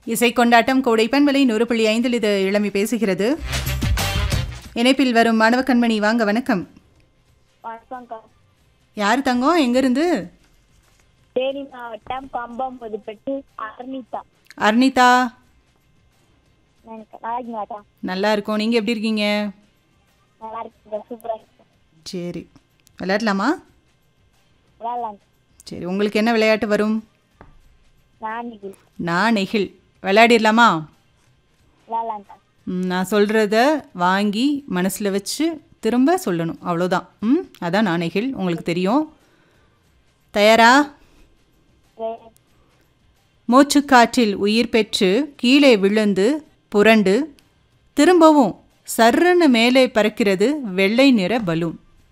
இசை கொண்டாட்டம் கோடை பண்பலை நூறு புள்ளி ஐந்தில் இது இளமை பேசுகிறது இணைப்பில் வரும் மாணவ கண்மணி வாங்க வணக்கம் வணக்கம்க்கா யார் தங்கம் எங்கேருந்து தேனி மாவட்டம் கம்பம் புதுப்பட்டு அர்னிதா அர்னிதா எனக்கு நல்லா இருக்கீங்களாக்கா நல்லா இருக்கோம் நீங்கள் எப்படி இருக்கீங்க நல்லா இருக்குங்க சூப்பராக இருக்கு சரி விளையாடலாமா விளையாடலாங்க சரி உங்களுக்கு என்ன விளையாட்டு வரும் நான் இது நான் நெகிழ் விளையாடிடலாமா விளையாடலாங்க்கா ம், நான் சொல்கிறத வாங்கி மனசில் வச்சு திரும்ப சொல்லணும் அவ்வளோதான் ம் அதான் நான் நெகிழ் உங்களுக்கு தெரியும் தயாரா வே- மூச்சுக்காற்றில் உயிர் பெற்று கீழே விழுந்து புரண்டு திரும்பவும் சர்ருன்னு மேலே பறக்கிறது வெள்ளை நிற பலூன்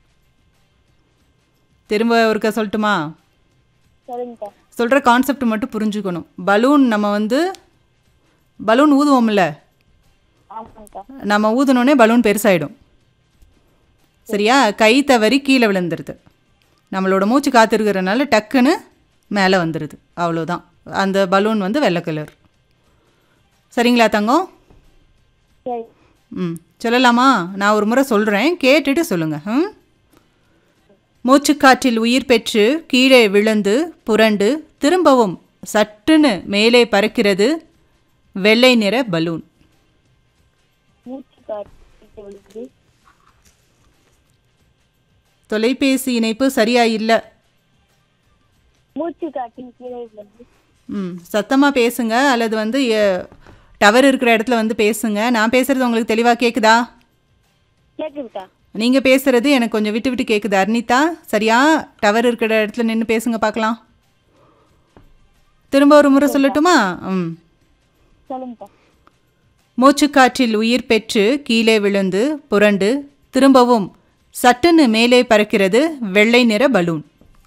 திரும்ப ஒருக்கா சொல்லட்டுமா சொல்லுங்கக்கா சொல்கிற கான்செப்ட் மட்டும் புரிஞ்சுக்கணும் பலூன் நம்ம வந்து பலூன் ஊதுவோம்ல ஆமாங்கக்கா நம்ம ஊதுனோடனே பலூன் பெருசாயிடும் சரியா கை தவறி கீழே விழுந்துருது நம்மளோட மூச்சு காத்திருக்கிறனால டக்குன்னு மேலே வந்துடுது அவ்வளோதான் அந்த பலூன் வந்து வெள்ளை கலர் சரிங்களா தங்கம் சரி ம் சொல்லலாமா நான் ஒரு முறை சொல்கிறேன் கேட்டுட்டு சொல்லுங்கள் ம் மூச்சுக்காற்றில் உயிர் பெற்று கீழே விழுந்து புரண்டு திரும்பவும் சட்டுன்னு மேலே பறக்கிறது வெள்ளை நிற பலூன் மூச்சு காட்டு விழுந்து தொலைபேசி இணைப்பு சரியா இல்லை மூச்சு காட்டின் கீழே விழுந்து ம் சத்தமாக பேசுங்க அல்லது வந்து டவர் இருக்கிற இடத்துல வந்து பேசுங்க நான் பேசுகிறது உங்களுக்கு தெளிவாக கேட்குதா கேட்குதுக்கா நீங்கள் பேசுகிறது எனக்கு கொஞ்சம் விட்டு விட்டு கேட்குது அர்னிதா சரியா டவர் இருக்கிற இடத்துல நின்று பேசுங்க பார்க்கலாம் திரும்ப ஒரு முறை சொல்லட்டுமா ம் சொல்லுங்கக்கா மூச்சுக்காற்றில் உயிர் பெற்று கீழே விழுந்து புரண்டு திரும்பவும் சட்டுன்னு மேலே பறக்கிறது வெள்ளை நிற பலூன்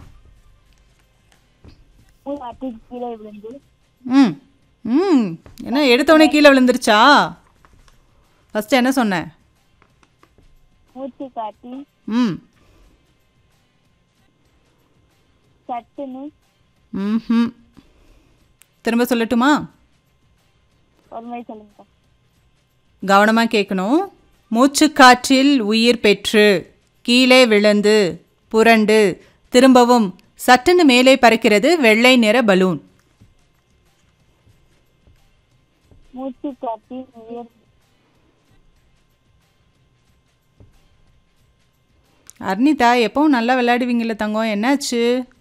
மூச்சு காட்டின் கீழே விழுந்து ம் ம் என்ன எடுத்தவொடனே கீழே விழுந்துருச்சா ஃபஸ்ட்டு என்ன சொன்னேன் மூச்சு காட்டி ம் சட்டுன்னு ம் திரும்ப சொல்லட்டுமா ஒரு மாதிரி சொல்லுங்கக்கா கவனமாக கேட்கணும் மூச்சுக்காற்றில் உயிர் பெற்று கீழே விழுந்து புரண்டு திரும்பவும் சட்டுன்னு மேலே பறக்கிறது வெள்ளை நிற பலூன் மூச்சு காட்டி உயர் அர்னிதா எப்பவும் நல்லா விளையாடுவீங்கல்ல தங்கம் என்னாச்சு